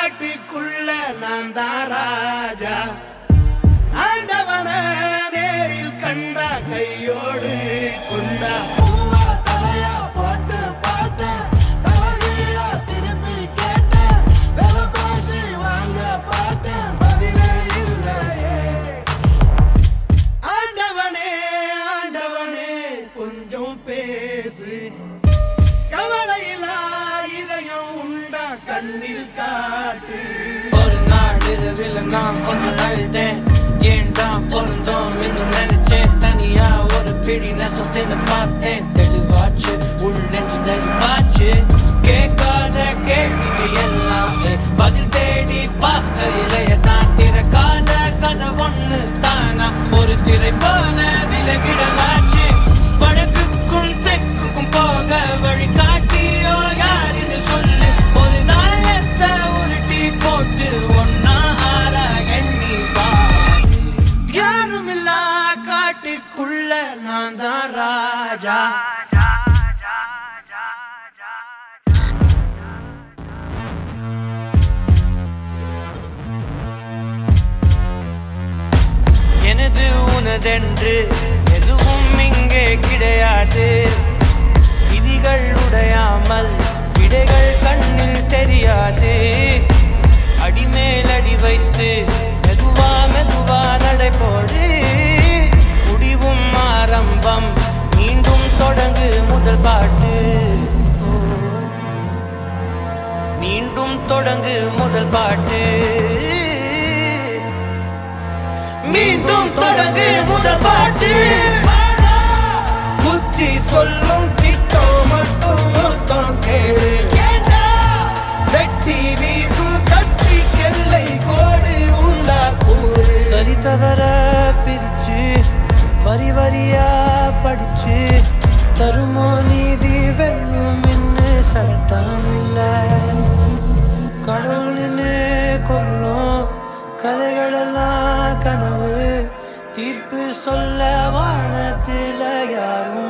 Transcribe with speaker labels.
Speaker 1: காட்டுக்குள்ள நான் தான் ராஜா ஆண்டவன நேரில் கண்டா கையோடு கொண்டா பூவா தலையா போட்டு பார்த்தேன் தலைகீழா திருப்பி கேட்டேன் விலை பேசி வாங்க பார்த்தேன் பதிலே இல்லையே ஆண்டவனே ஆண்டவனே கொஞ்சம் பேசு கவலையில்லா இதயம் உண்டா கண்ணில் காட்டு
Speaker 2: ஒரு நாள் இரவில் நான் கொஞ்சம் அழுதேன் ஏன்டா பொருந்தோம் இன்னும் நினைச்சேன் தனியா ஒரு பிடி நெசத்தின்னு பார்த்தேன் தெளிவாச்சு உள் நெஞ்சு நெருப்பாச்சு கேட்காத கேள்விக்கு எல்லாமே பதில் தேடி பார்க்கையிலேயே தான் திறக்காத கதை ஒண்ணு தானா ஒரு திரை போல விலகிடலாச்சு வடக்குக்கும் தெற்குக்கும் போக வழி காட்டியோ யாருன்னு சொல்லு ஒரு நாயத்தை உருட்டி போட்டு ஒன்னா ஆற எண்ணி பாரு
Speaker 1: யாருமில்லா காட்டுக்குள்ள நான் தான் ராஜா
Speaker 2: எனது உனதென்று எதுவும் இங்கே கிடையாது விதிகள் உடையாமல் விடைகள் கண்ணில் தெரியாது அடிமேல் அடி வைத்து மெதுவா மெதுவா நடைபோடு முடிவும் ஆரம்பம் மீண்டும் தொடங்கு முதல் பாட்டு மீண்டும் தொடங்கு முதல் பாட்டு மீண்டும் தொடங்கு முதல் பாட்டு புத்தி சொல்லும் திட்டம் மட்டும் மொத்தம் கேளு வெட்டி வீசும் கட்டி கெல்லை கோடு உண்டா கூறு சரி தவற பிரிச்சு வரி வரியா படிச்சு தருமோ நீதி வெல்லும் இன்னு சட்டம் இல்லை கடவுளினே கொல்லும் கதைகளெல்லாம் கனவு தீர்ப்பு சொல்ல வானத்தில யாரும்